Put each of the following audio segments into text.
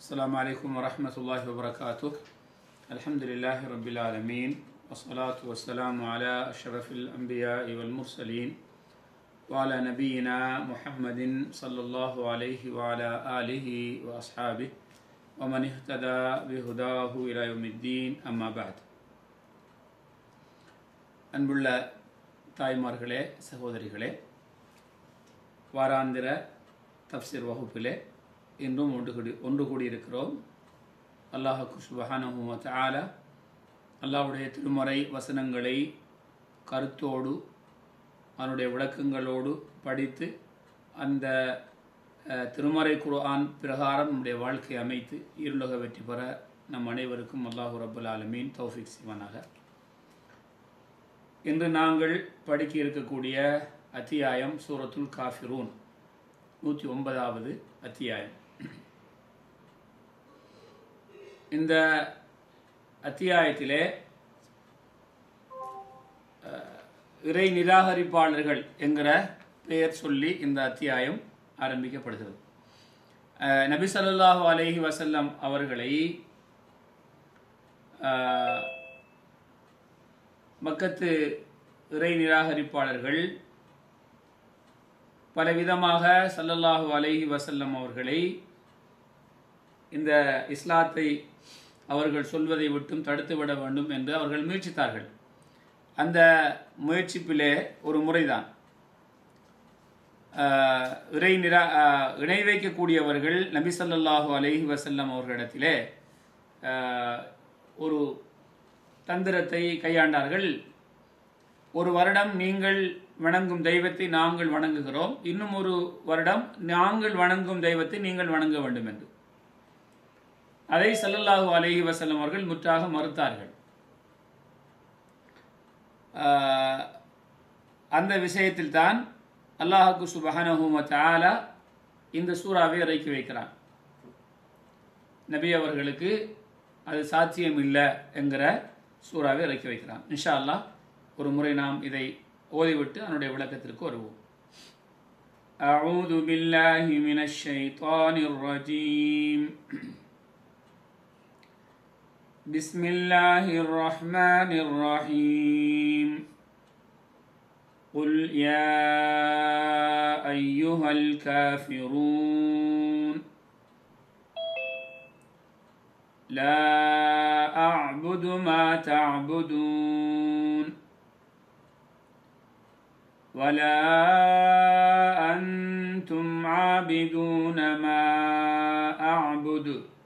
السلام عليكم ورحمة الله وبركاته الحمد لله رب العالمين والصلاة والسلام على أشرف الأنبياء والمرسلين وعلى نبينا محمد صلى الله عليه وعلى آله وأصحابه ومن اهتدى بهداه إلى يوم الدين أما بعد அன்புள்ள தாய்மார்களே சகோதரிகளே வாராந்திர தப்சீர் வகுப்பிலே இன்றும் ஒன்று கூடி ஒன்று கூடியிருக்கிறோம் அல்லாஹு சுபஹானஹு வ தஆலா அல்லாஹ்வுடைய திருமறை வசனங்களை கருத்தோடு அதனுடைய விளக்கங்களோடு படித்து அந்த அஹ், திருமறை குர்ஆன் பிரகாரம் நம்முடைய வாழ்க்கை அமைத்து இருளுக வெற்றி பெற நம் அனைவருக்கும் அல்லாஹு ரப்புல் ஆலமீன் தௌஃபிக் சிவனாக இன்று நாங்கள் படிக்க இருக்கக்கூடிய அத்தியாயம் சூரத்துல் காஃபிரூன் நூற்றி ஒன்பதாவது அத்தியாயம் இந்த அத்தியாயத்திலே அஹ், இறை நிராகரிப்பாளர்கள் என்கிற பெயர் சொல்லி இந்த அத்தியாயம் ஆரம்பிக்கப்படுகிறது அஹ், நபி ஸல்லல்லாஹு அலைஹி வஸல்லம் அவர்களை அஹ், மக்கத்து இறை நிராகரிப்பாளர்கள் பலவிதமாக ஸல்லல்லாஹு அலைஹி வஸல்லம் அவர்களை இந்த இஸ்லாத்தை அவர்கள் சொல்வதை விட்டும் தடுத்து விட வேண்டும் என்று அவர்கள் முயற்சித்தார்கள் அந்த முயற்சிப்பிலே ஒரு முறைதான் ஆஹ், இறை நிரா ஆஹ், இணை வைக்கக்கூடியவர்கள் நபி ஸல்லல்லாஹு அலைஹி வஸல்லம் அவர்களிடத்திலே ஆஹ், ஒரு தந்திரத்தை கையாண்டார்கள் ஒரு வருடம் நீங்கள் வணங்கும் தெய்வத்தை நாங்கள் வணங்குகிறோம் இன்னும் ஒரு வருடம் நாங்கள் வணங்கும் தெய்வத்தை நீங்கள் வணங்க வேண்டும் என்று அதை ஸல்லல்லாஹு அலைஹி வஸல்லம் அவர்கள் முற்றாக மறுத்தார்கள் ஆஹ், அந்த விஷயத்தில் தான் அல்லாஹுக்கு சுபஹானஹு வ தஆலா இந்த சூறாவை இறக்கி வைக்கிறான் நபி அவர்களுக்கு அது சாத்தியம் இல்லை என்கிற சூறாவை இறக்கி வைக்கிறான் இன்ஷா அல்லாஹ் ஒரு முறை நாம் இதை ஓதிவிட்டு அதனுடைய விளக்கத்திற்கு வருவோம் أعوذ بالله من الشيطان الرجيم بسم الله الرحمن الرحيم قل يا أيها الكافرون لا أعبد ما تعبدون ولا أنتم عابدون ما أعبد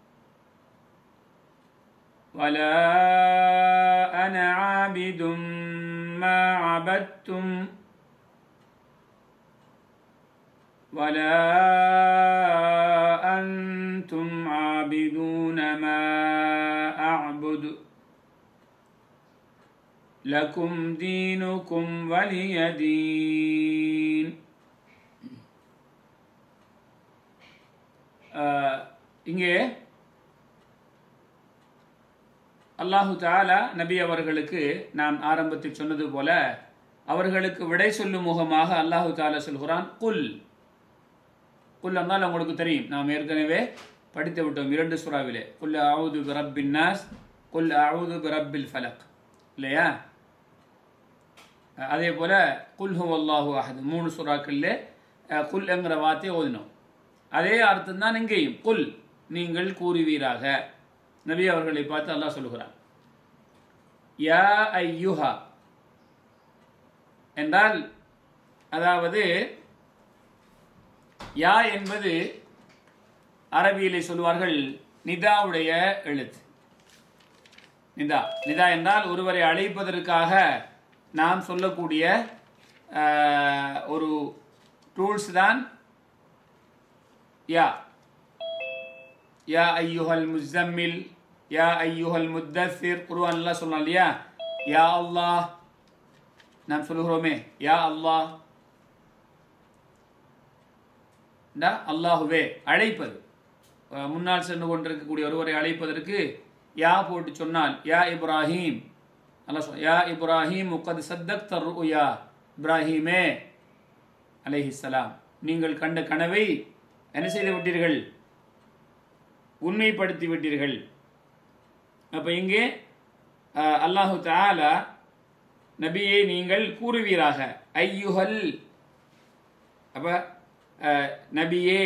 ولا أنا عابد ما عبدتم ولا أنتم عابدون ما أعبد لكم دينكم ولي دين ஆஹ், இங்கே அல்லாஹு தாலா நபி அவர்களுக்கு நான் ஆரம்பத்தில் சொன்னது போல அவர்களுக்கு விடை சொல்லும் முகமாக அல்லாஹு தாலா சொல்கிறான் குல் குல் என்றால் உங்களுக்கு தெரியும் நாம் ஏற்கனவே படித்து விட்டோம் இரண்டு சுறாவிலே குல் அவுது பிரப்பின் நாஸ் குல் அவுது பிரப்பில் ஃபலக் இல்லையா அதே போல் குல் ஹு அல்லாஹு அஹது மூணு சுறாக்களில் குல் என்கிற வார்த்தையை ஓதினோம் அதே அர்த்தம் தான் இங்கேயும் குல் நீங்கள் கூறுவீராக நபி அவர்களை பார்த்து அல்லாஹ் சொல்லுகிறான் யா ஐயுஹா என்றால் அதாவது யா என்பது அரபியிலே சொல்வார்கள் நிதாவுடைய எழுத்து நிதா நிதா என்றால் ஒருவரை அழைப்பதற்காக நாம் சொல்லக்கூடிய ஆஹ், ஒரு டூல்ஸ் தான் யா யா ஐயுஹல் முஸ்ஸம்மில் யா ஐயுஹல் முத்தஸிர் குர்ஆன் அல்லாஹ் சொல்லலாம் இல்லையா யா அல்லாஹ் நாம் சொல்லுகிறோமே யா அல்லாஹ் டா அல்லாஹுவே அழைப்பது அஹ் முன்னால் சென்று கொண்டிருக்கக்கூடிய ஒருவரை அழைப்பதற்கு யா போட்டு சொன்னால் யா இப்ராஹீம் அல்லாஹ் சொல் யா இப்ராஹீம் உக்கது சத்தக் தர் யா இப்ராஹீமே அலைஹிஸ்ஸலாம் நீங்கள் கண்ட கனவை என்ன செய்து விட்டீர்கள் உண்மைப்படுத்தி விட்டீர்கள் அப்போ இங்கே அஹ், அல்லாஹு தஆலா நபியை நீங்கள் கூறுவீராக ஐயுஹல் அப்போ நபியே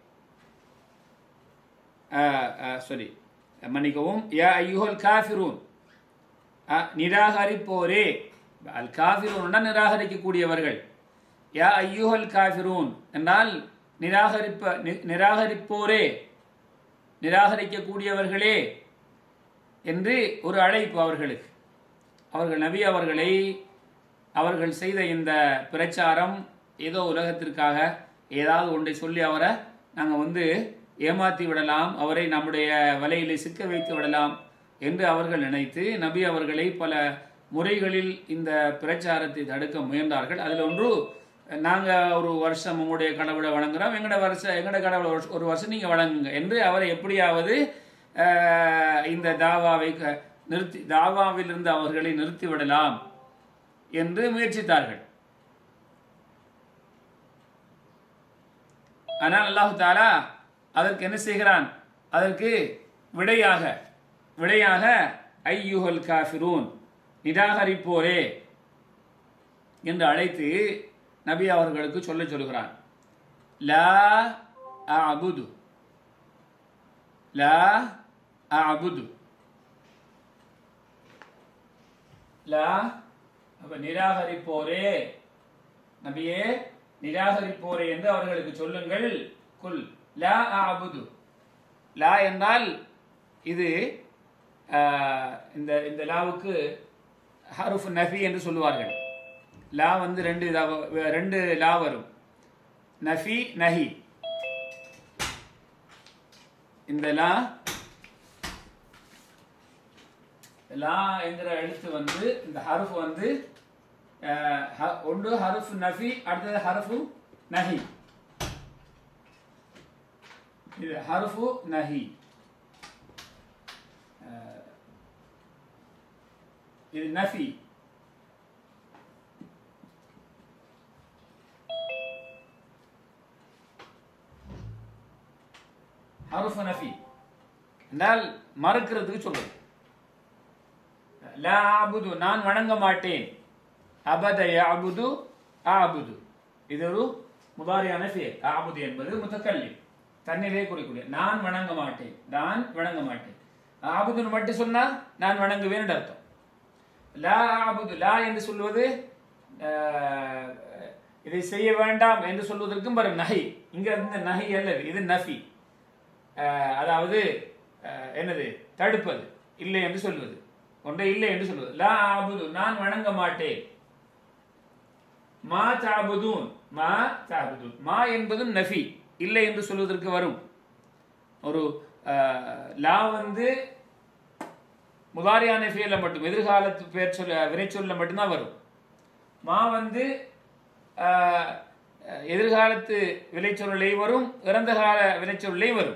சாரி மன்னிக்கவும் யா ஐயுஹல் காஃபிரூன் அஹ், நிராகரிப்போரே அல் காஃபிரூன்னா நிராகரிக்கக்கூடியவர்கள் யா ஐயுஹல் காஃபிரூன் என்றால் நிராகரிப்ப நி- நிராகரிப்போரே நிராகரிக்கக்கூடியவர்களே என்று ஒரு அழைப்பு அவர்களுக்கு அவர்கள் நபி அவர்களை அவர்கள் செய்த இந்த பிரச்சாரம் ஏதோ உலகத்திற்காக ஏதாவது ஒன்றை சொல்லி அவரை நாங்கள் வந்து ஏமாற்றி விடலாம் அவரை நம்முடைய வலையிலே சிக்க வைத்து விடலாம் என்று அவர்கள் நினைத்து நபி அவர்களை பல முறைகளில் இந்த பிரச்சாரத்தை தடுக்க முயன்றார்கள் அதில் ஒன்று நாங்கள் ஒரு வருஷம் உங்களுடைய கடவுளை வணங்குறோம் எங்களோட வருஷம் எங்களோட கடவுளை ஒரு வருஷம் ஒரு வருஷம் நீங்கள் வணங்குங்க என்று அவரை எப்படியாவது அஹ், இந்த தாவாவை க- நிறுத்தி தாவாவிலிருந்து அவர்களை நிறுத்தி விடலாம் என்று முயற்சித்தார்கள் ஆனால் அல்லாஹு தாலா அதற்கு என்ன செய்கிறான் அதற்கு விடையாக விடையாக ஐயுஹல் காஃபிரூன் நிராகரிப்போரே என்று அழைத்து நபி அவர்களுக்கு சொல்ல சொல்கிறான் லா அபுது லா அபுது லா அப்ப நிராகரிப்போரே நபியே நிராகரிப்போரே என்று அவர்களுக்கு சொல்லுங்கள் குல் லா அபுது லா என்றால் இது ஆஹ், இந்த இந்த லாவுக்கு ஹருஃப் நஃபி என்று சொல்லுவார்கள் லா வந்து ரெண்டு இதா வ- ரெண்டு லா வரும் நஃபி நஹி இந்த லா லா என்கிற எழுத்து வந்து இந்த ஹருஃப் வந்து அஹ், ஹ- ஒன்று ஹருஃப் நஃபி அடுத்தது ஹருஃபு நஹி இது ஹருஃபு நஹி அஹ், இது நஃபி ஹருஃபு நஃபி என்றால் மறுக்கிறதுக்கு சொல்றது லா ஆபுது நான் வணங்க மாட்டேன் அபத யாபுது ஆபுது இது ஒரு முதாரியான ஃபேர் ஆபுது என்பது முத்தக்கல்லி தன்னிலே குறிக்கூடிய நான் வணங்க மாட்டேன் நான் வணங்க மாட்டேன் ஆபுதுன்னு மட்டும் சொன்னா நான் வணங்குவேன் என்று அர்த்தம் லா ஆபுது லா என்று சொல்வது அஹ், இதை செய்ய வேண்டாம் என்று சொல்வதற்கும் வரும் நகை இங்க இருந்து நகை அல்லது இது நஃபி அஹ், அதாவது அஹ், என்னது தடுப்பது இல்லை என்று சொல்வது ஒன்றை இல்லை என்று சொல்வது லா ஆபுது நான் வணங்க மாட்டேன் மா தாபுதூன் மா தாபுதூன் மா என்பதும் நஃபி இல்லை என்று சொல்வதற்கு வரும் ஒரு அஹ், லா வந்து முதாரியான ஃபியல்ல மட்டும் எதிர்காலத்து பேர் சொல்ல வினைச்சொல்ல மட்டும்தான் வரும் மா வந்து ஆஹ், எதிர்காலத்து வினைச்சொல்லை வரும் இறந்த கால வினைச்சொல்லை வரும்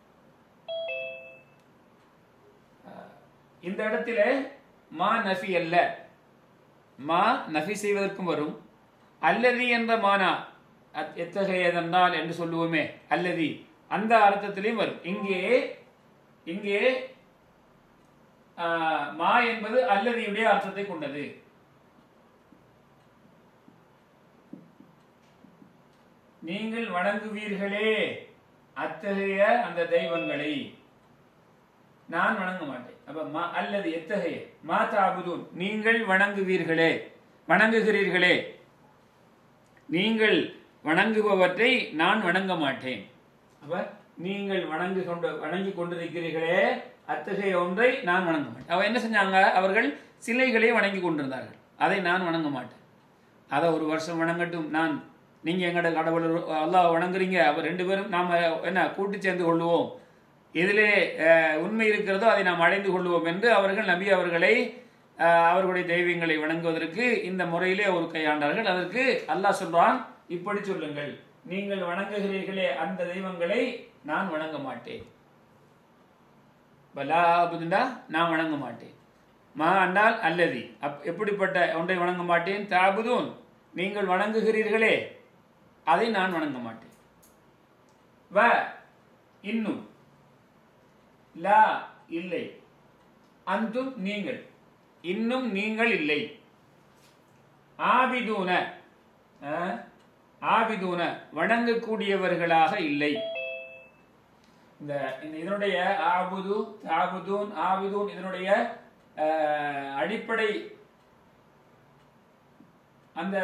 ஆஹ், இந்த இடத்துல மா நஃபி அல்ல மா நஃபி செய்வதற்கும் வரும் அல்லதி என்ற மானா அத்- எத்தகையதென்றால் என்று சொல்லுவோமே அல்லதி அந்த அர்த்தத்திலையும் வரும் இங்கே இங்கே ஆஹ், மா என்பது அல்லதியுடைய அர்த்தத்தை கொண்டது நீங்கள் வணங்குவீர்களே அத்தகைய அந்த தெய்வங்களை நான் வணங்க மாட்டேன் அப்ப மா அல்லது எத்தகைய மா தாபுதூன் நீங்கள் வணங்குவீர்களே வணங்குகிறீர்களே நீங்கள் வணங்குபவற்றை நான் வணங்க மாட்டேன் அப்ப நீங்கள் வணங்கு கொண்டு வணங்கி கொண்டிருக்கிறீர்களே அத்தகைய ஒன்றை நான் வணங்க மாட்டேன் அவ என்ன செஞ்சாங்க அவர்கள் சிலைகளை வணங்கி கொண்டிருந்தார்கள் அதை நான் வணங்க மாட்டேன் அதை ஒரு வருஷம் வணங்கட்டும் நான் நீங்கள் எங்களோட கடவுள் அல்லாஹ் வணங்குறீங்க அப்போ ரெண்டு பேரும் நாம் என்ன கூட்டு சேர்ந்து கொள்வோம் எதிலே அஹ், உண்மை இருக்கிறதோ அதை நாம் அடைந்து கொள்வோம் என்று அவர்கள் நபி அவர்களை அஹ், அவர்களுடைய தெய்வங்களை வணங்குவதற்கு இந்த முறையிலே ஒரு கையாண்டார்கள் அதற்கு அல்லாஹ் சொல்றான் இப்படி சொல்லுங்கள் நீங்கள் வணங்குகிறீர்களே அந்த தெய்வங்களை நான் வணங்க மாட்டேன் பலா அப்படின்னா நான் வணங்க மாட்டேன் மா அண்டால் அல்லதி அப் எப்படிப்பட்ட ஒன்றை வணங்க மாட்டேன் தாபுதூன் நீங்கள் வணங்குகிறீர்களே அதை நான் வணங்க மாட்டேன் வ இன்னும் லா இல்லை அந்தும் நீங்கள் இன்னும் நீங்கள் இல்லை ஆபிதூன அஹ், ஆபிதூன வணங்கக்கூடியவர்களாக இல்லை இந்த இந்த இதனுடைய ஆபுது தாபுதூன் ஆபிதூன் இதனுடைய அஹ், அடிப்படை அந்த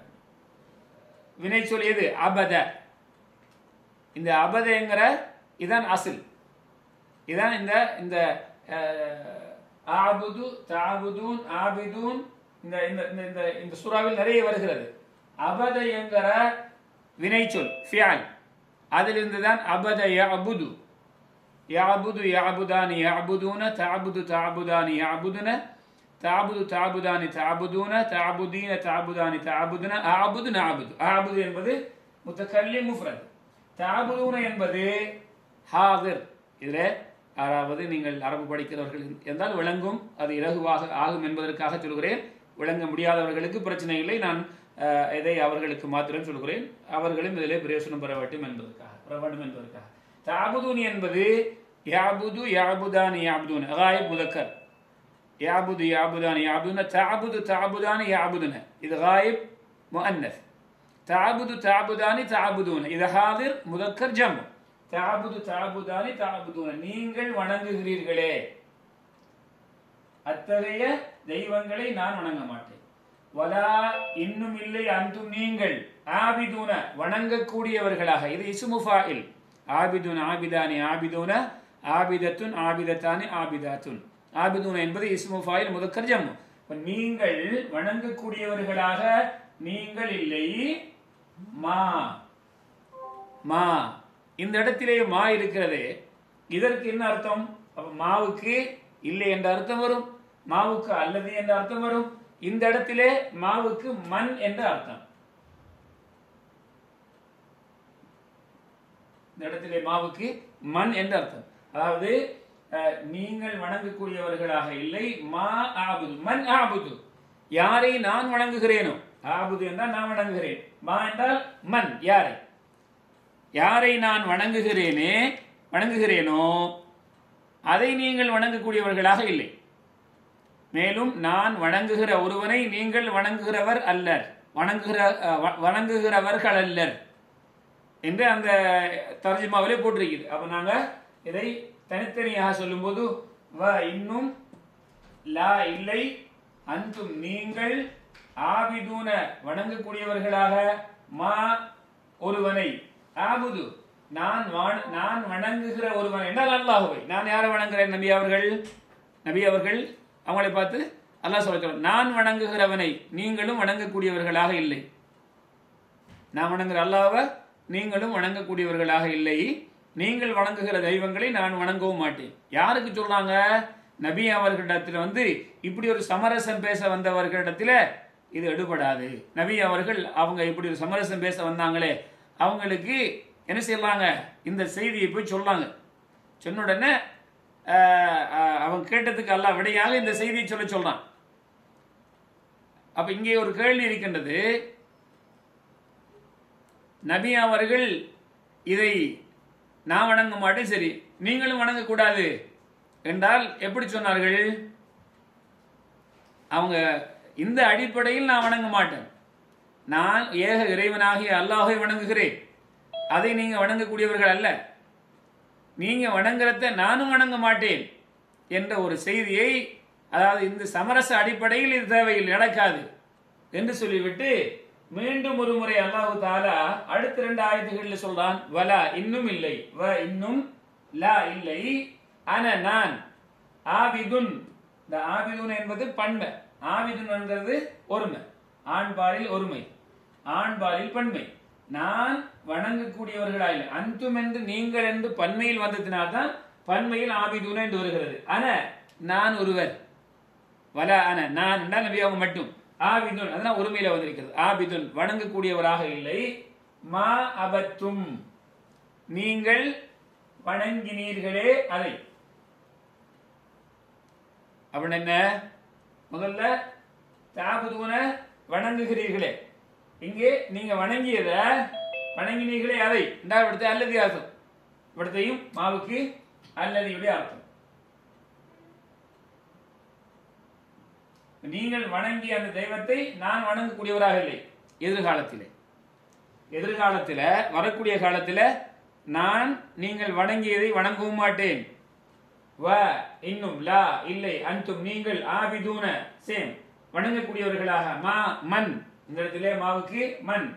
வினை சொல் எது அபத இந்த அபதங்கிற இதான் அசில் இதான் இந்த இந்த அஹ், ஆபுது தாபுதூன் ஆபிதூன் இந்த இந்த இந்த இந்த இந்த சூறாவில் நிறைய வருகிறது அபத என்கிற வினைச்சொல் ஃபியால் அதிலிருந்து தான் அபத யஅபுது யாபுது யாபுதானி யாபுதூன தாபுது தாபுதானி யாபுதுன தாபுது தாபுதானி தாபுதூன தாபுதீன தாபுதானி தாபுதுன ஆபுது நாபுது ஆபுது என்பது முத்தக்கல்லி முஃப்ரத் தாபுதூன என்பது ஹாதிர் இதில் யாராவது நீங்கள் அரபு படிக்கிறவர்கள் இருந்தால் விளங்கும் அது இலகுவாக ஆகும் என்பதற்காக சொல்கிறேன் விளங்க முடியாதவர்களுக்கு பிரச்சனை இல்லை நான் அஹ், இதை அவர்களுக்கு மாத்திரம் சொல்கிறேன் அவர்களும் இதிலே பிரயோசனம் பெற வேண்டும் என்பதற்காக பெற வேண்டும் என்பதற்காக தாபுதூன் என்பது யாபுது யாபுதானி யாபுதூன் அகாயிப் முதக்கர் யாபுது யாபுதானி யாபுதுன தாபுது தாபுதானி யாபுதுன இது காயிப் முஅன்னஸ் தாபுது தாபுதானி தாபுதூன இது ஹாதிர் முதக்கர் ஜம் தாபுது தாபுதானி தாபுதூன நீங்கள் வணங்குகிறீர்களே அத்தகைய தெய்வங்களை நான் வணங்க மாட்டேன் வலா இன்னும் இல்லை அன்றும் நீங்கள் ஆபிதூன வணங்கக்கூடியவர்களாக இது இசுமுஃபாயில் ஆபிதுன் ஆபிதானி ஆபிதூன ஆபிதத்துன் ஆபிதத்தானி ஆபிதாத்துன் ஆபிதூன என்பது இஸ்முஃபாயில் முதக்கர் ஜம்மு இப்ப நீங்கள் வணங்கக்கூடியவர்களாக நீங்கள் இல்லை மா மா இந்த இடத்திலே மா இருக்கிறது இதற்கு என்ன அர்த்தம் அப்ப மாவுக்கு இல்லை என்ற அர்த்தம் வரும் மாவுக்கு அல்லது என்ற அர்த்தம் வரும் இந்த இடத்திலே மாவுக்கு மண் என்ற அர்த்தம் இந்த இடத்திலே மாவுக்கு மண் என்ற அர்த்தம் அதாவது அஹ், நீங்கள் வணங்கக்கூடியவர்களாக இல்லை மா ஆபுது மண் ஆபுது யாரை நான் வணங்குகிறேனோ ஆபுது என்றால் நான் வணங்குகிறேன் மா என்றால் மண் யாரை யாரை நான் வணங்குகிறேனே வணங்குகிறேனோ அதை நீங்கள் வணங்கக்கூடியவர்களாக இல்லை மேலும் நான் வணங்குகிற ஒருவனை நீங்கள் வணங்குகிறவர் அல்லர் வணங்குகிற அஹ், வ- வணங்குகிறவர்கள் அல்லர் என்று அந்த தர்ஜுமாவிலே போட்டிருக்குது அப்போ நாங்கள் இதை தனித்தனியாக சொல்லும்போது வ இன்னும் லா இல்லை அன்றும் நீங்கள் ஆபிதூன வணங்கக்கூடியவர்களாக மா ஒருவனை ஆபுது நான் வாண- நான் வணங்குகிற ஒருவன் என்றால் அல்லாஹுவை நான் யாரை வணங்குகிறேன் நபி அவர்கள் நபி அவர்கள் அவங்களை பார்த்து அல்லாஹ் சொல்ல நான் வணங்குகிறவனை நீங்களும் வணங்கக்கூடியவர்களாக இல்லை நான் வணங்குகிற அல்லாஹ்வை நீங்களும் வணங்கக்கூடியவர்களாக இல்லை நீங்கள் வணங்குகிற தெய்வங்களை நான் வணங்கவும் மாட்டேன் யாருக்கு சொல்றாங்க நபி அவர்களிடத்தில் வந்து இப்படி ஒரு சமரசம் பேச வந்தவர்களிடத்தில் இது எடுபடாது நபி அவர்கள் அவங்க இப்படி ஒரு சமரசம் பேச வந்தாங்களே அவங்களுக்கு என்ன செய்யலாங்க இந்த செய்தியை போய் சொல்லாங்க சொன்ன உடனே ஆஹ், ஆஹ், அவங்க கேட்டதுக்கு அல்லாஹ் விடையாக இந்த செய்தியை சொல்ல சொல்றான் அப்ப இங்கே ஒரு கேள்வி இருக்கின்றது நபி அவர்கள் இதை நான் வணங்க மாட்டேன் சரி நீங்களும் வணங்கக்கூடாது என்றால் எப்படி சொன்னார்கள் அவங்க இந்த அடிப்படையில் நான் வணங்க மாட்டேன் நான் ஏக இறைவனாகிய அல்லாஹை வணங்குகிறேன் அதை நீங்க வணங்கக்கூடியவர்கள் அல்ல நீங்க வணங்குறத நானும் வணங்க மாட்டேன் என்ற ஒரு செய்தியை அதாவது இந்த சமரச அடிப்படையில் இது தேவையில் நடக்காது என்று சொல்லிவிட்டு மீண்டும் ஒரு முறை அல்லாஹு தாலா அடுத்த ரெண்டு ஆயத்துகளில் சொல்றான் வலா இன்னும் இல்லை வ இன்னும் லா இல்லை அன நான் ஆபிதுன் இந்த ஆபிதுன் என்பது பன்மை ஆபிதுன் என்கிறது ஒருமை ஆண்பாலில் ஒருமை ஆண்பாலில் பன்மை நான் வணங்கக்கூடியவர்களா இல்லை அன்தும் என்று நீங்கள் என்று பன்மையில் வந்ததினால்தான் பன்மையில் ஆபிதுன் என்று வருகிறது அன நான் ஒருவர் வல அன நான் என்றால் நபியாக மட்டும் ஆபிதுன் அதனால் ஒருமையில வந்திருக்கிறது ஆபிதுன் வணங்கக்கூடியவராக இல்லை மா அபத்தும் நீங்கள் வணங்கினீர்களே அதை அப்படின்னு என்ன முதல்ல தாபுதுவன வணங்குகிறீர்களே இங்கே நீங்க வணங்கியத வணங்கினீர்களே அதை இந்த இடத்தை அல்லது அர்த்தம் இവിടത്തെയും மாவுக்கு அல்லதியுடைய அர்த்தம் நீங்கள் வணங்கிய அந்த தெய்வத்தை நான் வணங்கக்கூடியவராக இல்லை எதிர்காலத்திலே எதிர்காலத்தில் வரக்கூடிய காலத்தில் நான் நீங்கள் வணங்கியதை வணங்கவும் மாட்டேன் வ இன்னும் லா இல்லை அன்தும் நீங்கள் ஆபிதூன சேம் வணங்கக்கூடியவர்களாக மா மண் இந்த இடத்திலே மாவுக்கு மண்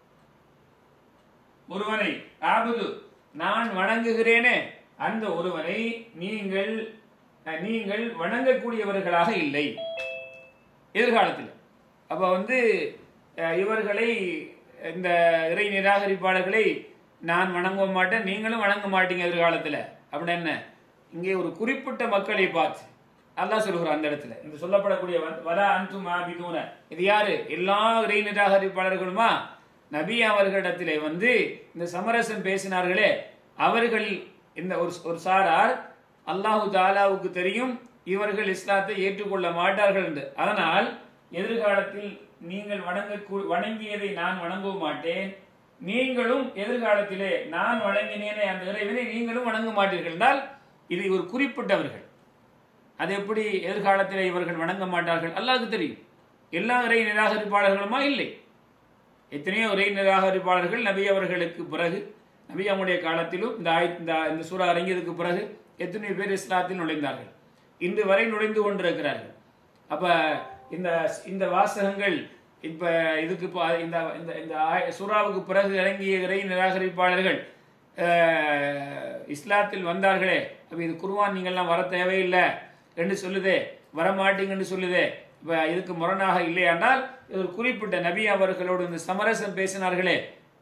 ஒருவனை ஆபுது நான் வணங்குகிறேனே அந்த ஒருவனை நீங்கள் அஹ், நீங்கள் வணங்கக்கூடியவர்களாக இல்லை எதிர்காலத்தில் அப்போ வந்து அஹ், இவர்களை இந்த இறை நிராகரிப்பாளர்களை நான் வணங்க மாட்டேன் நீங்களும் வணங்க மாட்டீங்க எதிர்காலத்தில் அப்படின்னு என்ன இங்கே ஒரு குறிப்பிட்ட மக்களை பார்த்து அல்லாஹ் சொல்கிறார் அந்த இடத்துல இந்த சொல்லப்படக்கூடிய வ- வலா அன்தும் ஆபிதூன இது யாரு எல்லா இறை நிராகரிப்பாளர்களுமா நபி அவர்களிடத்திலே வந்து இந்த சமரசம் பேசினார்களே அவர்கள் இந்த ஒரு ஒரு சாரார் அல்லாஹு தாலாவுக்கு தெரியும் இவர்கள் இஸ்லாத்தை ஏற்றுக்கொள்ள மாட்டார்கள் என்று அதனால் எதிர்காலத்தில் நீங்கள் வணங்க வணங்கியதை நான் வணங்கவும் மாட்டேன் நீங்களும் எதிர்காலத்திலே நான் வணங்கினேனே அந்த இறைவனை நீங்களும் வணங்க மாட்டீர்கள் என்றால் இது ஒரு குறிப்பிட்டவர்கள் அது எப்படி எதிர்காலத்தில் இவர்கள் வணங்க மாட்டார்கள் அல்லாஹ்வுக்கு தெரியும் எல்லா இறை நிராகரிப்பாளர்களுமா இல்லை எத்தனையோ இறை நிராகரிப்பாளர்கள் நபி அவர்களுக்கு பிறகு நபி அவங்களுடைய காலத்திலும் இந்த ஆய் இந்த இந்த சூறா இறங்கியதுக்கு பிறகு எத்தனையோ பேர் இஸ்லாத்தில் நுழைந்தார்கள் இன்று வரை நுழைந்து கொண்டிருக்கிறார்கள் அப்ப இந்த இந்த வாசகங்கள் இப்ப இதுக்கு இப்போ இந்த இந்த இந்த ஆய- சூறாவுக்கு பிறகு இறங்கிய இறை நிராகரிப்பாளர்கள் அஹ், இஸ்லாத்தில் வந்தார்களே அப்ப இது குர்ஆன் நீங்கள்லாம் வர தேவையில்லை என்று சொல்லுதே வரமாட்டீங்கன்னு சொல்லுதே இப்போ இதுக்கு முரணாக இல்லையானால் இது ஒரு குறிப்பிட்ட நபி அவர்களோடு இந்த சமரசம் பேசினார்களே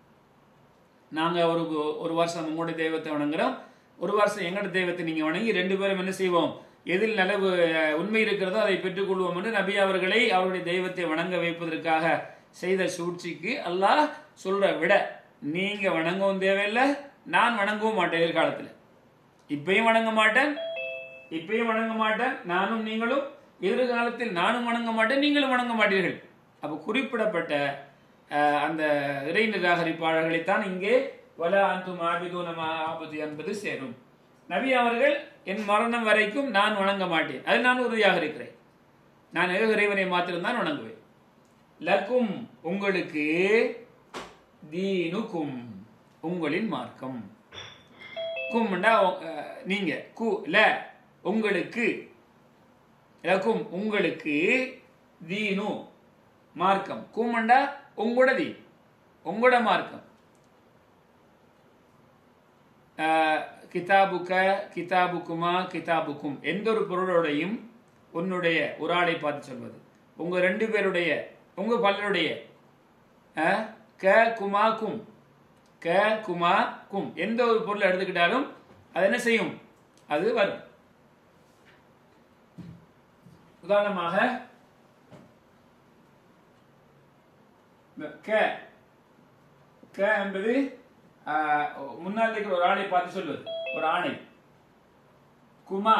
நாங்கள் ஒரு ஒரு வருஷம் உங்களுடைய தெய்வத்தை வணங்குறோம் ஒரு வருஷம் எங்களோட தெய்வத்தை நீங்கள் வணங்கி ரெண்டு பேரும் என்ன செய்வோம் எதில் நலவு அஹ், உண்மை இருக்கிறதோ அதை பெற்றுக்கொள்வோம் என்று நபி அவர்களை அவருடைய தெய்வத்தை வணங்க வைப்பதற்காக செய்த சூழ்ச்சிக்கு அல்லாஹ் சொல்ற விட நீங்க வணங்கவும் தேவையில்லை நான் வணங்கவும் மாட்டேன் எதிர்காலத்தில் இப்பயும் வணங்க மாட்டேன் இப்பயும் வணங்க மாட்டேன் நானும் நீங்களும் எதிர்காலத்தில் நானும் வணங்க மாட்டேன் நீங்களும் வணங்க மாட்டீர்கள் அப்போ குறிப்பிடப்பட்ட அஹ், அந்த இறை நிராகரிப்பாளர்களைத்தான் இங்கே வல அந்தும் ஆபிதூனமா ஆபது என்பது சேரும் நபி அவர்கள் என் மரணம் வரைக்கும் நான் வணங்க மாட்டேன் அது நான் உறுதியாக இருக்கிறேன் நான் ஏக இறைவனை மாத்திரம்தான் வணங்குவேன் லக்கும் உங்களுக்கு தீனுக்கும் உங்களின் மார்க்கம் கும்ண்டா அஹ், நீங்க கு ல உங்களுக்கு லக்கும் உங்களுக்கு தீனு மார்க்கம் கும்மண்டா உங்களோட தீன் உங்களோட மார்க்கம் அஹ், கிதாபுக்க கிதாபுக்குமா கிதாபுக்கும் எந்த ஒரு பொருளோடையும் உன்னுடைய ஒரு ஆளை பார்த்து சொல்வது உங்க ரெண்டு பேருடைய உங்க பலருடைய அஹ், க குமா கும் க குமா கும் எந்த ஒரு பொருளை எடுத்துக்கிட்டாலும் அது என்ன செய்யும் அது வரும் உதாரணமாக இந்த க க என்பது ஆஹ், முன்னால் இருக்கிற ஒரு ஆணை பார்த்து சொல்வது ஒரு ஆணை குமா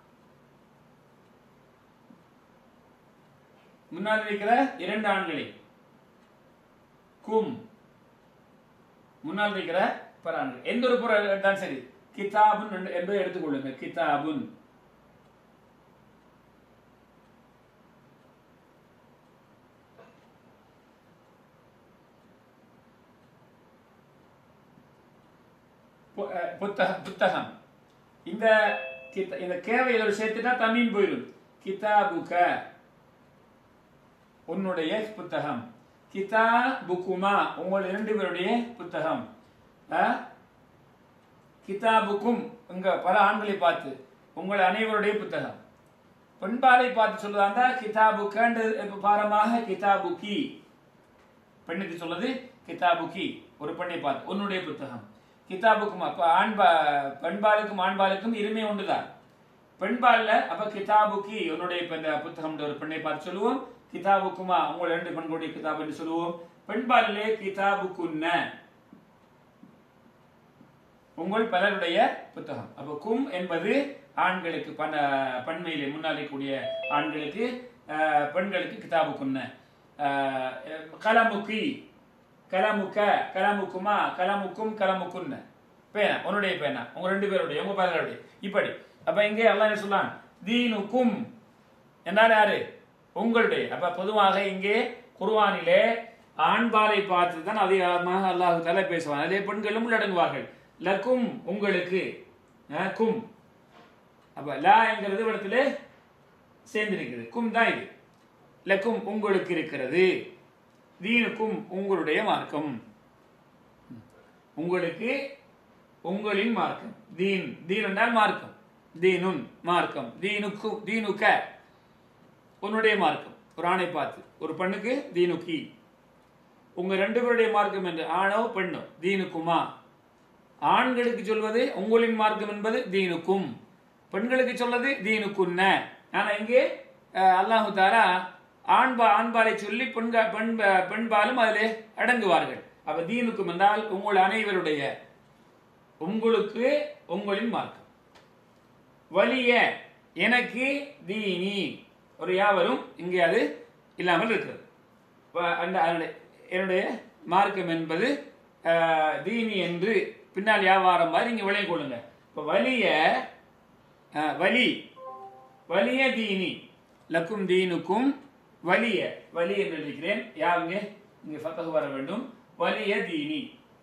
முன்னால் இருக்கிற இரண்டு ஆண்களை கும் முன்னால் இருக்கிற பல ஆண்கள் எந்த ஒரு பொருள் எடுத்தாலும் சரி கிதாபுன் என்று- என்பதை எடுத்துக்கொள்ளுங்க கிதாபுன் பு- அஹ் புத்தக புத்தகம் இந்த கித்த- இந்த கேவை இதோட சேர்த்துட்டா தமிழ் போயிடும் கிதாபுக உன்னுடைய புத்தகம் கிதாபுக்குமா உங்கள் இரண்டு பேருடைய புத்தகம் அஹ்? கிதாபுக்கும் உங்க பல ஆண்களை பார்த்து உங்கள் அனைவருடைய புத்தகம் பெண்பாலை பார்த்து சொல்றதா இருந்தா கிதாபுக்கண்டு இப்ப பாரமாக கிதாபுக்கி பெண்ணுக்கு சொல்றது கிதாபுக்கி ஒரு பெண்ணை பார்த்து உன்னுடைய புத்தகம் கிதாபுக்கும் அப்ப ஆண்பா பெண்பாலுக்கும் ஆண்பாலுக்கும் இருமை உண்டுதான் பெண்பால்ல அப்ப கிதாபுக்கி உன்னுடைய இப்ப இந்த புத்தகம் ஒரு பெண்ணை பார்த்து சொல்லுவோம் கிதாபுக்குமா உங்கள் ரெண்டு பெண்களுடைய கிதாப் என்று சொல்லுவோம் பெண்பாலிலே கிதாபுக்குன்ன உங்கள் பலருடைய புத்தகம் அப்போ கும் என்பது ஆண்களுக்கு பண பன்மையிலே முன்னாலே கூடிய ஆண்களுக்கு அஹ், பெண்களுக்கு கிதாபுக்குன்ன அஹ், கலமுக்கி கலமுக்க கலமுக்குமா கலமுக்கும் கலமுக்குன்ன பேனா உன்னுடைய பேனா உங்க ரெண்டு பேருடைய உங்க பலருடைய இப்படி அப்ப இங்கே அல்லாஹ் என்ன சொல்லான் தீனுக்கும் என்றால் யாரு உங்களுடைய அப்ப பொதுவாக இங்கே குர்ஆனிலே ஆண்பாலை பார்த்து தான் அதிகமாக அல்லாஹ் தலை பேசுவான் அதிலே பெண்களும் உள்ளடங்குவார்கள் லக்கும் உங்களுக்கு அஹ், கும் அப்ப லா என்கிறது இடத்துல சேர்ந்திருக்குது கும் தான் இது லக்கும் உங்களுக்கு இருக்கிறது தீனுக்கும் உங்களுடைய மார்க்கம் உங்களுக்கு உங்களின் மார்க்கம் தீன் தீன் என்றால் மார்க்கம் தீனுன் மார்க்கம் தீனுக்கு தீனுக்க உன்னுடைய மார்க்கம் ஒரு ஆணை பார்த்து ஒரு பெண்ணுக்கு தீனுக்கி உங்க ரெண்டு பேருடைய மார்க்கம் என்று ஆணோ பெண்ணோ தீனுக்குமா ஆண்களுக்கு சொல்வது உங்களின் மார்க்கம் என்பது தீனுக்கும் பெண்களுக்கு சொல்வது தீனுக்குன்ன ஆனா இங்கே அஹ், அல்லாஹு தாலா ஆண்பா ஆண்பாலை சொல்லி பெண்க பெண் பெண்பாலும் அதிலே அடங்குவார்கள் அப்ப தீனுக்கும் என்றால் உங்கள் அனைவருடைய உங்களுக்கு உங்களின் மார்க்கம் வலிய எனக்கு தீனி ஒரு யாவரும் இங்கே அது இல்லாமல் இருக்கிறது வ- அந்த அதனுடைய- என்னுடைய மார்க்கம் என்பது அஹ், தீனி என்று பின்னால் வியாபாரம் மாதிரி இங்கே விளங்கிக் கொள்ளுங்க இப்போ வலிய அஹ், வலி வலிய தீனி லக்கும் தீனுக்கும் வலிய வலி என்று நினைக்கிறேன் யாருங்க இங்கே ஃபத்தகு வர வேண்டும் வலிய தீனி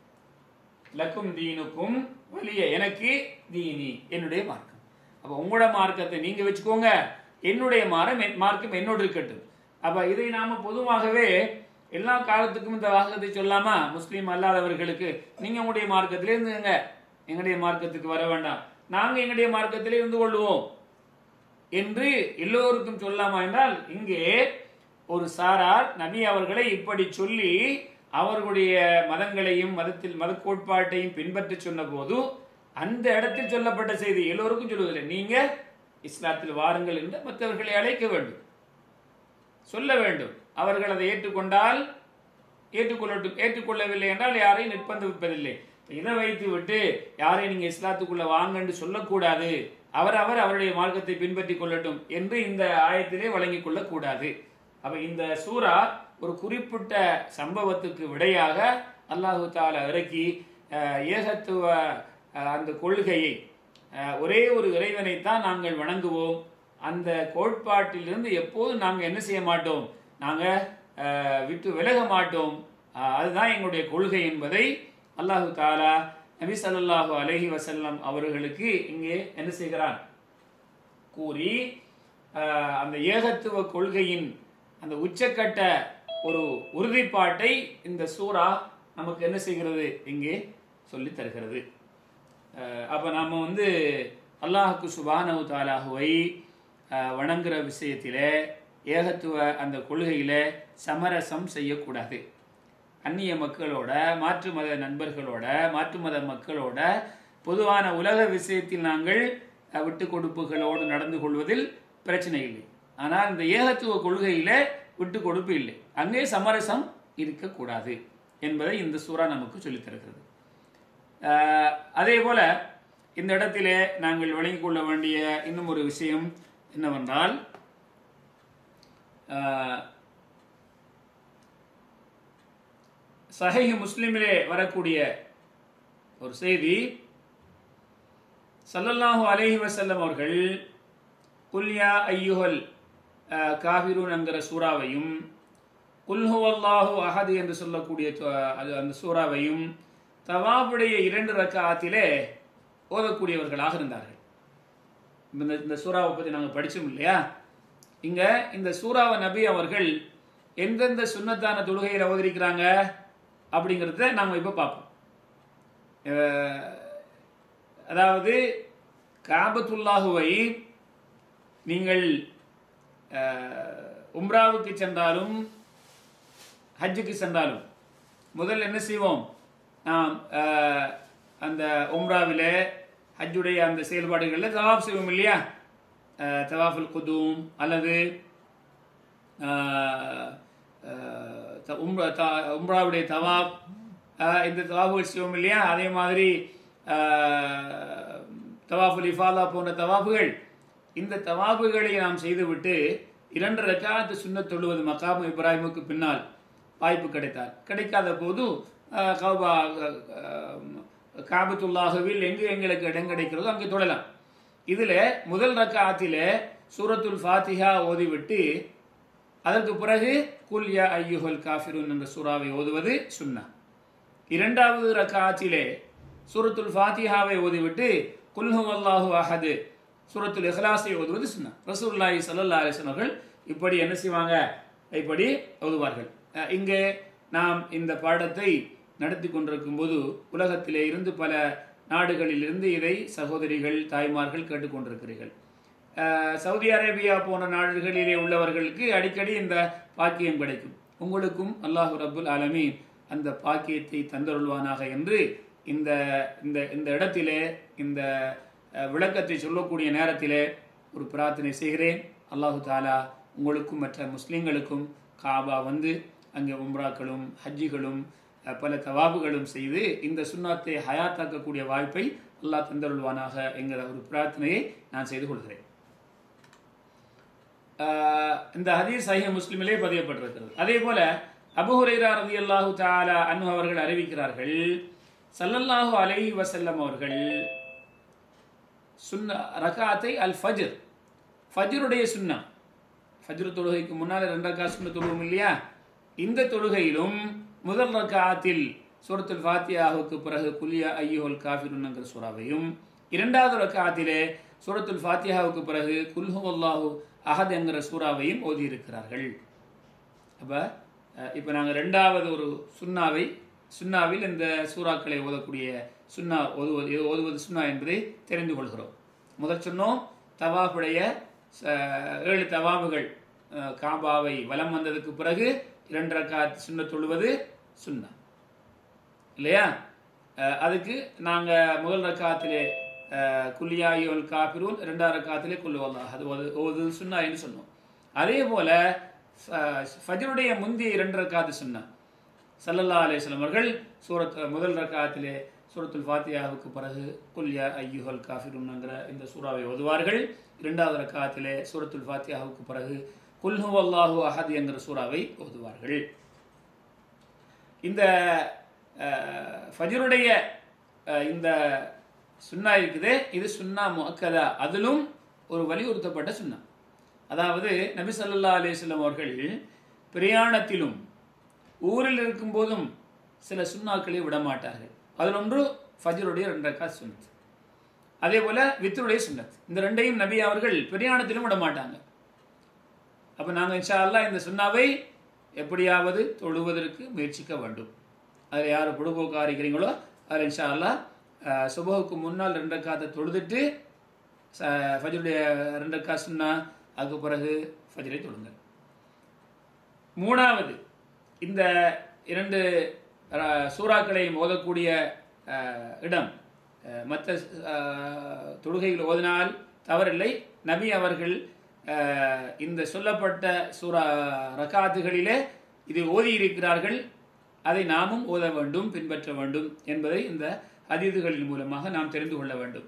லக்கும் தீனுக்கும் வலிய எனக்கு தீனி என்னுடைய மார்க்கம் அப்போ உங்களோட மார்க்கத்தை நீங்க வச்சுக்கோங்க என்னுடைய மார்க்கம் என் மார்க்கம் என்னோடு இருக்கட்டும் அப்ப இதை நாம பொதுவாகவே எல்லா காலத்துக்கும் இந்த வாசகத்தை சொல்லாமா முஸ்லீம் அல்லாதவர்களுக்கு நீங்க உங்களுடைய மார்க்கத்திலே இருந்துங்க எங்களுடைய மார்க்கத்துக்கு வர வேண்டாம் நாங்க எங்களுடைய மார்க்கத்திலே இருந்து கொள்வோம் என்று எல்லோருக்கும் சொல்லாமா என்றால் இங்கே ஒரு சாரார் நபி அவர்களை இப்படி சொல்லி அவர்களுடைய மதங்களையும் மதத்தில் மத கோட்பாட்டையும் பின்பற்றி சொன்னபோது அந்த இடத்தில் சொல்லப்பட்ட செய்தி எல்லோருக்கும் சொல்வதில்லை நீங்க இஸ்லாத்தில் வாருங்கள் என்று மற்றவர்களை அழைக்க வேண்டும் சொல்ல வேண்டும் அவர்கள் அதை ஏற்றுக்கொண்டால் ஏற்றுக்கொள்ளட்டும் ஏற்றுக்கொள்ளவில்லை என்றால் யாரையும் நிர்பந்திப்பதில்லை இதை வைத்து விட்டு யாரையும் நீங்க இஸ்லாத்துக்குள்ள வாங்கன்னு சொல்லக்கூடாது அவர் அவர் அவருடைய மார்க்கத்தை பின்பற்றி கொள்ளட்டும் என்று இந்த ஆயத்திலே வழங்கிக் கொள்ளக்கூடாது அப்ப இந்த சூரா ஒரு குறிப்பிட்ட சம்பவத்துக்கு விடையாக அல்லாஹு தாலா இறக்கி அஹ், ஏகத்துவ அஹ், அந்த கொள்கையை அஹ், ஒரே ஒரு இறைவனைத்தான் நாங்கள் வணங்குவோம் அந்த கோட்பாட்டிலிருந்து எப்போதும் நாங்கள் என்ன செய்ய மாட்டோம் நாங்கள் விட்டு விலக மாட்டோம் அஹ், அதுதான் எங்களுடைய கொள்கை என்பதை அல்லாஹு தாலா நபி ஸல்லல்லாஹு அலைஹி வஸல்லம் அவர்களுக்கு இங்கே என்ன செய்கிறான் கூறி அஹ், அந்த ஏகத்துவ கொள்கையின் அந்த உச்சக்கட்ட ஒரு உறுதிப்பாட்டை இந்த சூரா நமக்கு என்ன செய்கிறது இங்கே சொல்லித் தருகிறது அஹ், அப்ப நாம வந்து அல்லாஹுக்கு சுபானவு தாலாஹுவை அஹ், வணங்குற விஷயத்திலே ஏகத்துவ அந்த கொள்கையில சமரசம் செய்யக்கூடாது அந்நிய மக்களோட மாற்று மத நண்பர்களோட மாற்று மத மக்களோட பொதுவான உலக விஷயத்தில் நாங்கள் அஹ், விட்டு கொடுப்புகளோடு நடந்து கொள்வதில் பிரச்சனை இல்லை ஆனால் இந்த ஏகத்துவ கொள்கையில விட்டு கொடுப்பு இல்லை அங்கே சமரசம் இருக்கக்கூடாது என்பதை இந்த சூறா நமக்கு சொல்லித் தருகிறது அஹ், அதே போல இந்த இடத்திலே நாங்கள் விளங்கிக் கொள்ள வேண்டிய இன்னும் ஒரு விஷயம் என்னவென்றால் அஹ், சஹீஹ் முஸ்லிமிலே வரக்கூடிய ஒரு செய்தி ஸல்லல்லாஹு அலைஹி வஸல்லம் அவர்கள் குல்யா ஐயுஹல் அஹ், காஃபிரூன் என்கிற சூறாவையும் குல்ஹு அல்லாஹு அஹது என்று சொல்லக்கூடிய து- அது அந்த சூறாவையும் தவாபுடைய இரண்டு ரக்காத்திலே ஓதக்கூடியவர்களாக இருந்தார்கள் இந்த இந்த சூறாவை பற்றி நாங்கள் படித்தோம் இல்லையா இங்கே இந்த சூறாவை நபி அவர்கள் எந்தெந்த சுன்னத்தான தொழுகையில் ஓதிருக்கிறாங்க அப்படிங்கிறத நாம் இப்போ பார்ப்போம் அஹ், அதாவது காபத்துல்லாஹுவை நீங்கள் அஹ், உம்ராவுக்கு சென்றாலும் ஹஜ்ஜுக்கு சென்றாலும் முதல்ல என்ன செய்வோம் நாம் அஹ், அந்த உம்ராவில் ஹஜ்ஜுடைய அந்த செயல்பாடுகளில் தவாப் செய்வோம் இல்லையா அஹ், தவாஃபுல் குதூம் அல்லது அஹ், அஹ், த- உம்ரா த- உம்ராவுடைய தவாப் அஹ், இந்த தவாஃபுகள் செய்வோம் இல்லையா அதே மாதிரி அஹ், தவாஃபுல் இஃபாலா போன்ற தவாஃபுகள் இந்த தவாஃபுகளை நாம் செய்துவிட்டு இரண்டு ரக்காத்து சுன்னத் தொழுவது மக்காம் இப்ராஹிமுக்கு பின்னால் வாய்ப்பு கிடைத்தால் கிடைக்காத போது அஹ், கௌபா அஹ், காபத்துல்லாஹுவில் எங்கு எங்களுக்கு இடம் கிடைக்கிறதோ அங்கே தொழலாம் இதில் முதல் ரக்காத்திலே சூரத்துல் ஃபாத்திஹா ஓதிவிட்டு அதற்கு பிறகு குல் யா ஐயுஹல் காஃபிருன் என்ற சூறாவை ஓதுவது சுன்னா இரண்டாவது ரக்காத்திலே சூரத்துல் ஃபாத்திஹாவை ஓதிவிட்டு குல்ஹு அல்லாஹு அஹது சூரத்துல் இஹ்லாஸை ஓதுவது சுன்னா ரசூலுல்லாஹி ஸல்லல்லாஹு அலைஹி வஸல்லம் அவர்கள் இப்படி என்ன செய்வாங்க இப்படி ஓதுவார்கள் அஹ் இங்கே நாம் இந்த பாடத்தை நடத்தி கொண்டிருக்கும் போது உலகத்திலே இருந்து பல நாடுகளிலிருந்து இதை சகோதரிகள் தாய்மார்கள் கேட்டுக்கொண்டிருக்கிறீர்கள் அஹ் சவுதி அரேபியா போன்ற நாடுகளிலே உள்ளவர்களுக்கு அடிக்கடி இந்த பாக்கியம் கிடைக்கும் உங்களுக்கும் அல்லாஹு ரப்புல் ஆலமீன் அந்த பாக்கியத்தை தந்தருள்வானாக என்று இந்த இந்த இந்த இடத்திலே இந்த அஹ், விளக்கத்தை சொல்லக்கூடிய நேரத்திலே ஒரு பிரார்த்தனை செய்கிறேன் அல்லாஹு தாலா உங்களுக்கும் மற்ற முஸ்லீம்களுக்கும் காபா வந்து அங்கே உம்ராக்களும் ஹஜ்ஜிகளும் அஹ், பல தவாபுகளும் செய்து இந்த சுன்னாத்தை ஹயாத்தாக்கக்கூடிய வாய்ப்பை அல்லாஹ் தந்தருள்வானாக என்கிற ஒரு பிரார்த்தனையை நான் செய்து கொள்கிறேன் ஆஹ் இந்த ஹதீஸ் சஹீஹ் முஸ்லிமிலே பதியப்பட்டிருக்கிறது அதே போல அபு ஹுரைரா ரலியல்லாஹு தஆலா அன்ஹு அவர்கள் அறிவிக்கிறார்கள் ஸல்லல்லாஹு அலைஹி வஸல்லம் அவர்கள் சுன்ன ரகாத்தை அல் ஃபஜ்ர் ஃபஜ்ருடைய சுன்னா ஃபஜ்ர் தொழுகைக்கு முன்னால் ரெண்டு ரக்கா சுன்ன தொழுவோம் இல்லையா இந்த தொழுகையிலும் முதல் ரக்காத்தில் சூரத்துல் ஃபாத்தியாவுக்கு பிறகு குலியா ஐயோல் காஃபிருன்ங்கிற சூறாவையும் இரண்டாவது ரக்காத்திலே சூரத்துல் ஃபாத்தியாவுக்கு பிறகு குல்ஹு அல்லாஹு அஹத் என்கிற சூறாவையும் ஓதியிருக்கிறார்கள் அப்போ இப்போ நாங்கள் ரெண்டாவது ஒரு சுன்னாவை சுன்னாவில் இந்த சூறாக்களை ஓதக்கூடிய சுன்னா ஓதுவது ஓதுவது சுன்னா என்பதை தெரிந்து கொள்கிறோம் முதல் சொன்னோம் தவாபுடைய ச- ஏழு தவாபுகள் அஹ், காபாவை வலம் வந்ததுக்கு பிறகு இரண்டு ரக்காத் சுன்ன தொழுவது சுன்னா இல்லையா அஹ், அதுக்கு நாங்கள் முதல் ரக்காத்திலே குல்லியாயோல் காபிரூன் ரெண்டாவது ரக்காத்திலே குல்லுவல்லா அது ஓது ஓது சுன்னா என்று சொன்னோம் அதே போல ஃப- ஃபஜ்ருடைய முந்தைய இரண்டு ரக்காத்து சுன்னா சல்லல்லா அலிஸ்லாம் அவர்கள் சூரத் முதல் ரக்காத்திலே சூரத்துல் ஃபாத்தியாவுக்கு பிறகு குல்யா ஐயுஹல் காஃபிருன்ங்கிற இந்த சூறாவை ஓதுவார்கள் இரண்டாவது ரக்காத்திலே சூரத்துல் ஃபாத்தியாவுக்கு பிறகு குல்ஹு அல்லாஹு அஹத் என்கிற சூறாவை ஓதுவார்கள் இந்த அஹ், ஃபஜ்ருடைய அஹ், இந்த சுன்னா இருக்குதே இது சுன்னா முஅக்கதா அதிலும் ஒரு வலியுறுத்தப்பட்ட சுன்னா அதாவது நபி ஸல்லல்லாஹு அலைஹி வஸல்லம் அவர்கள் பிரயாணத்திலும் ஊரில் இருக்கும்போதும் சில சுன்னாக்களை விட மாட்டார்கள் அதில் ஒன்று ஃபஜ்ருடைய ரெண்டு ரக்காத் சுன்னத் அதே போல வித்ருடைய சுன்னத் இந்த ரெண்டையும் நபி அவர்கள் பிரயாணத்திலும் விட மாட்டாங்க அப்போ நாங்கள் இன்ஷா அல்லாஹ் இந்த சுன்னாவை எப்படியாவது தொழுவதற்கு முயற்சிக்க வேண்டும் அதில் யார் பொடுபோக்காக இருக்கிறீங்களோ அதில் இன்ஷா அல்லாஹ் அஹ், சுபஹுக்கு முன்னால் ரெண்டு ரக்காத்தை தொழுதுட்டு ச ஃபஜ்ருடைய ரெண்டு ரக்கா சுன்னா அதுக்கு பிறகு ஃபஜ்ரை தொழுங்க மூணாவது இந்த இரண்டு அஹ், சூறாக்களையும் ஓதக்கூடிய அஹ், இடம் மற்ற தொழுகைகள் ஓதினால் தவறில்லை நபி அவர்கள் அஹ், இந்த சொல்லப்பட்ட சூரா ரகாத்துகளிலே இது ஓதி இருக்கிறார்கள் அதை நாமும் ஓத வேண்டும் பின்பற்ற வேண்டும் என்பதை இந்த ஹதீதுகளின் மூலமாக நாம் தெரிந்து கொள்ள வேண்டும்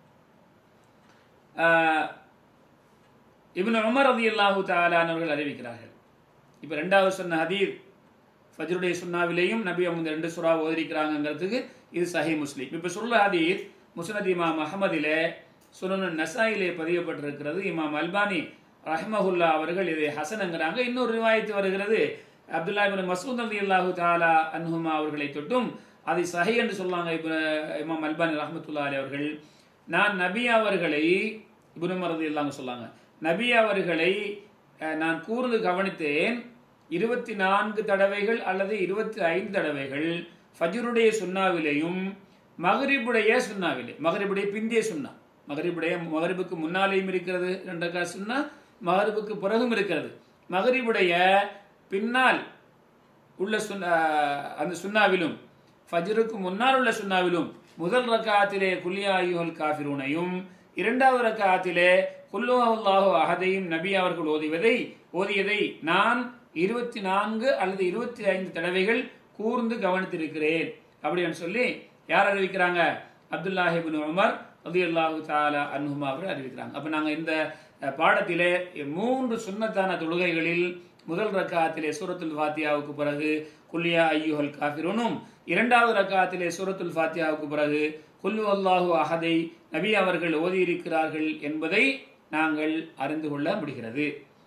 ஆஹ், இப்னு உமர் ரலியல்லாஹு தஆலான் அவர்கள் அறிவிக்கிறார்கள் இப்போ ரெண்டாவது சொன்ன ஹதீத் ஃபஜ்ருடைய சுன்னாவிலேயும் நபி அவங்க இந்த ரெண்டு சுறா ஓதிருக்கிறாங்கிறதுக்கு இது சஹி முஸ்லீம் இப்போ சொல்ல ஹதீத் முஸ்னத் இமாம் அஹமதிலே சுனனு நசாயிலே பதியப்பட்டிருக்கிறது இமாம் அல்பானி ரஹ்மஹுல்லா அவர்கள் இதை ஹசனுங்கிறாங்க இன்னொரு ரிவாயத்து வருகிறது அப்துல்லா இபின் மசூத் அலி அல்லாஹு தாலா அன்ஹுமா அவர்களை தொட்டும் அதை சஹி என்று சொல்லுவாங்க இப்போ இமாம் அல்பானி ரஹமத்துல்லா அலி அவர்கள் நான் நபி அவர்களை இப்னு மரதி இல்லாம சொல்லாங்க நபி அவர்களை அஹ், நான் கூர்ந்து கவனித்தேன் இருபத்தி நான்கு தடவைகள் அல்லது இருபத்தி ஐந்து தடவைகள் ஃபஜ்ருடைய சுன்னாவிலேயும் மகரிபுடைய சுன்னாவிலே மகரிபுடைய பிந்திய சுன்னா மகரிபுடைய மகரிபுக்கு முன்னாலேயும் இருக்கிறது ரெண்டக்கா சுன்னா மகரிபுக்கு பிறகும் இருக்கிறது மகரிபுடைய பின்னால் உள்ள சுன்னா அந்த சுன்னாவிலும் ஃபஜ்ருக்கு முன்னால் உள்ள சுன்னாவிலும் முதல் ரக்காத்திலே குல்யாயுல் காஃபிரூனையும் இரண்டாவது ரக்காத்திலே குல்லு அல்லாஹு அஹதையும் நபி அவர்கள் ஓதிவதை ஓதியதை நான் இருபத்தி நான்கு அல்லது இருபத்தி ஐந்து தடவைகள் கூர்ந்து கவனித்திருக்கிறேன் அப்படின்னு சொல்லி யார் அறிவிக்கிறாங்க அப்துல்லாஹிபின் உமர் ரலியல்லாஹு தாலா அன்ஹுமா அவர்கள் அறிவிக்கிறாங்க அப்போ நாங்கள் இந்த அஹ், பாடத்திலே மூன்று சுன்னத்தான தொழுகைகளில் முதல் ரக்காத்திலே சூரத்துல் ஃபாத்தியாவுக்கு பிறகு குல்லியா ஐயுஹல் காஃபிருனும் இரண்டாவது ரக்காத்திலே சூரத்துல் ஃபாத்தியாவுக்கு பிறகு குல்லு அல்லாஹு அஹதை நபி அவர்கள் ஓதியிருக்கிறார்கள் என்பதை நாங்கள் அறிந்து கொள்ள முடிகிறது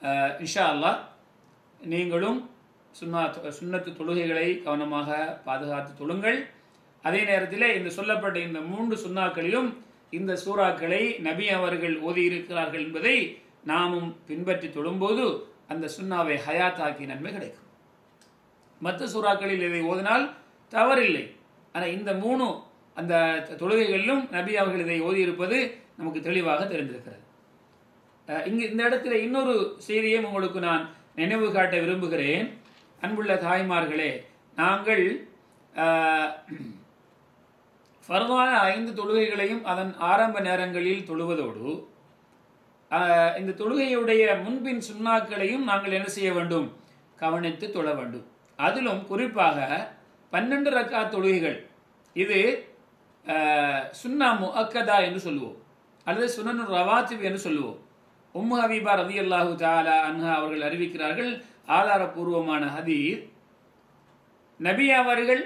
அஹ், இன்ஷா அல்லாஹ் நீங்களும் சுன்னா சுன்னத்து தொழுகைகளை கவனமாக பாதுகாத்து தொழுங்கள் அதே நேரத்தில் இந்த சொல்லப்பட்ட இந்த மூன்று சுன்னாக்களிலும் இந்த சூறாக்களை நபி அவர்கள் ஓதியிருக்கிறார்கள் என்பதை நாமும் பின்பற்றி தொழும்போது அந்த சுன்னாவை ஹயாத்தாக்கி நன்மை கிடைக்கும் மற்ற சூறாக்களில் இதை ஓதினால் தவறில்லை ஆனால் இந்த மூணு அந்த தொழுகைகளிலும் நபி அவர்கள் இதை ஓதியிருப்பது நமக்கு தெளிவாக தெரிந்திருக்கிறது அஹ் இங்கு இந்த இடத்துல இன்னொரு செய்தியையும் உங்களுக்கு நான் நினைவு காட்ட விரும்புகிறேன் அன்புள்ள தாய்மார்களே நாங்கள் அஹ், ஃபர்தான ஐந்து தொழுகைகளையும் அதன் ஆரம்ப நேரங்களில் தொழுவதோடு அஹ், இந்த தொழுகையுடைய முன்பின் சுண்ணாக்களையும் நாங்கள் என்ன செய்ய வேண்டும் கவனித்து தொழ வேண்டும் அதிலும் குறிப்பாக பன்னெண்டு ரக்கா தொழுகைகள் இது அஹ், சுன்னா முஅக்கதா என்று சொல்லுவோம் அல்லது சுனனு ரவாத்திப் என்று சொல்லுவோம் உம்மு ஹபீபா ரதி அல்லாஹு தாலா அன்ஹா அவர்கள் அறிவிக்கிறார்கள் ஆதாரபூர்வமான ஹதீர் நபி அவர்கள்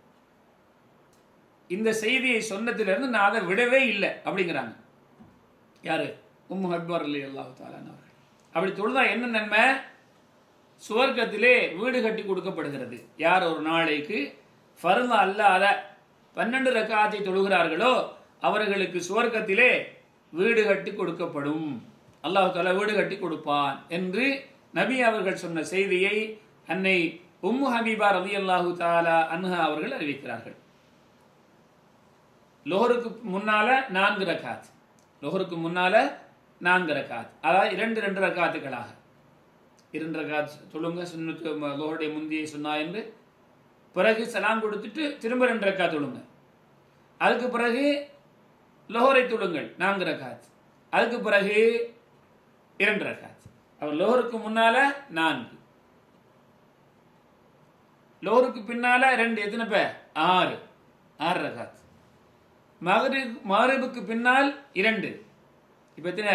இந்த செய்தியை சொன்னதிலிருந்து நான் அதை விடவே இல்லை அப்படிங்கிறாங்க யாரு உம்மு ஹபீபா ரலி அல்லாஹு தாலான் அவர்கள் அப்படி தொழுதா என்ன நன்மை சுவர்க்கத்திலே வீடு கட்டி கொடுக்கப்படுகிறது யார் ஒரு நாளைக்கு ஃபர்தா அல்லாத பன்னெண்டு ரக்காத்தை தொழுகிறார்களோ அவர்களுக்கு சுவர்க்கத்திலே வீடு கட்டி கொடுக்கப்படும் அல்லாஹ் தாலா வீடு கட்டி கொடுப்பான் என்று நபி அவர்கள் சொன்ன செய்தியை அன்னை உம்மு ஹபீபா ரதி அல்லாஹு தாலா அன்ஹா அவர்கள் அறிவிக்கிறார்கள் லோஹருக்கு முன்னால நான்கு ரக்காத் லோஹருக்கு முன்னால நான்கு ரக்காத் அதாவது இரண்டு ரெண்டு ரக்காத்துகளாக இரண்டு ரக்காத் சொல்லுங்க சுன்னத்து ம- லோஹருடைய முந்தியை சொன்னா என்று பிறகு சலாம் கொடுத்துட்டு திரும்ப ரெண்டு ரக்காத் தொழுங்க அதுக்கு பிறகு லோஹரை தொழுங்கள் நான்கு ரக்காத் அதுக்கு பிறகு இரண்டு ரக்காத் அவர் லோஹருக்கு முன்னால நான்கு லோஹருக்கு பின்னால ரெண்டு எத்தனை பேர் ஆறு ஆறு ரக்காத் மகரிப் மகரிபுக்கு பின்னால் இரண்டு இப்போ எத்தனை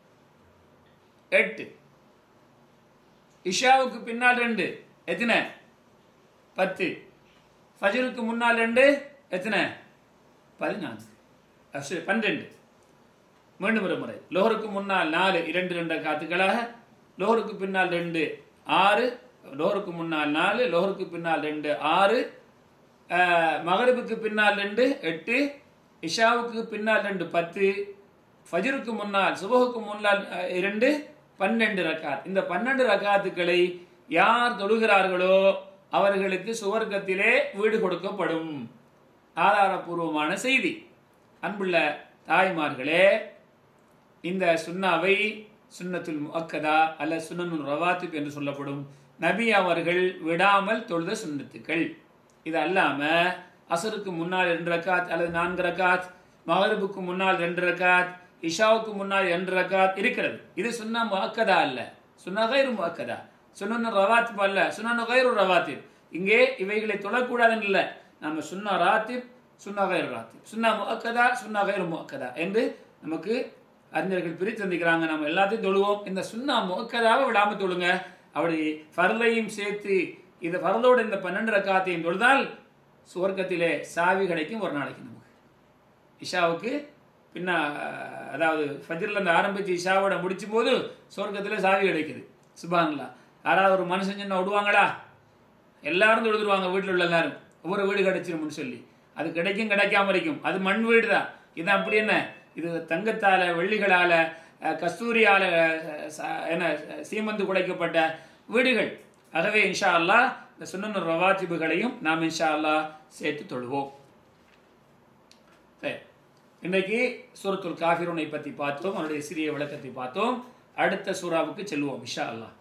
எட்டு இஷாவுக்கு பின்னால் ரெண்டு எத்தனை பத்து ஃபஜருக்கு முன்னால் ரெண்டு எத்தனை பதினான்கு அஹ் சரி, பன்னிரெண்டு மீண்டும் ஒரு முறை லோஹருக்கு முன்னால் நாலு இரண்டு ரெண்டு காத்துக்களாக லோஹருக்கு பின்னால் ரெண்டு ஆறு லோஹருக்கு முன்னால் நாலு லோஹருக்கு பின்னால் ரெண்டு ஆறு அஹ், மகரிபுக்கு பின்னால் ரெண்டு எட்டு இஷாவுக்கு பின்னால் ரெண்டு பத்து ஃபஜ்ருக்கு முன்னால் சுபஹுக்கு முன்னால் அஹ், இரண்டு பன்னெண்டு ரக்காத் இந்த பன்னெண்டு ரக்காத்துக்களை யார் தொழுகிறார்களோ அவர்களுக்கு சுவர்க்கத்திலே வீடு கொடுக்கப்படும் ஆதாரபூர்வமான செய்தி அன்புள்ள தாய்மார்களே இந்த சுன்னாவை சுன்னத்துல் முஅக்கதா அல்ல சுன்னனுல் ரவாத்திப் என்று சொல்லப்படும் நபி அவர்கள் விடாமல் தொழுத சுன்னத்துக்கள் இது அல்லாம அசருக்கு முன்னால் ரெண்டு ரக்காத் அல்லது நான்கு ரக்காத் மகரிபுக்கு முன்னால் ரெண்டு ரக்காத் இஷாவுக்கு முன்னால் ரெண்டு ரக்காத் இருக்கிறது இது சுன்னா முஅக்கதா அல்ல சுன்னா கைரு முஅக்கதா சுன்னனு ரவாத்திப் அல்ல சுன்னனு கைரு ரவாத்திப் இங்கே இவைகளை தொழக்கூடாதுன்னு இல்லை நம்ம சுன்னா ராத்திப் சுன்னா கைரு ராத்திப் சுன்னா முஅக்கதா சுன்னா கைரு முஅக்கதா என்று நமக்கு அறிஞர்கள் பிரித்து தந்திக்கிறாங்க நம்ம எல்லாத்தையும் தொழுவோம் இந்த சுன்னா முக்கதாவை விடாம தொழுங்க அப்படி ஃபர்லையும் சேர்த்து இந்த ஃபர்லோட இந்த பன்னெண்டு ரக்காத்தையும் தொழுதால் சுவர்க்கத்திலே சாவி கிடைக்கும் ஒரு நாளைக்கு நமக்கு இஷாவுக்கு பின்ன அதாவது ஃபஜ்ரில் இருந்து ஆரம்பித்து இஷாவோட முடிச்சும் போது சுவர்க்கத்தில் சாவி கிடைக்குது சுபான்லா யாராவது ஒரு மனுஷன் சொன்னா விடுவாங்களா எல்லாரும் தொழுதுருவாங்க வீட்டில் உள்ள எல்லாரும் ஒவ்வொரு வீடு கிடைச்சிரும்னு சொல்லி அது கிடைக்கும் கிடைக்காம இருக்கும் அது மண் வீடு தான் இது அப்படி என்ன இது தங்கத்தால வெள்ளிகளால அஹ், கஸ்தூரியால அஹ், ச- என்ன சீமந்து குடைக்கப்பட்ட வீடுகள் ஆகவே இன்ஷா அல்லாஹ் இந்த சுன்னனு ரவாத்திபுகளையும் நாம் இன்ஷா அல்லாஹ் சேர்த்து தொழுவோம் சரி இன்றைக்கு சூரத்துல் காஃபிரூனை பற்றி பார்த்தோம் அவருடைய சிறிய விளக்கத்தை பார்த்தோம் அடுத்த சூறாவுக்கு செல்வோம் இன்ஷா அல்லாஹ்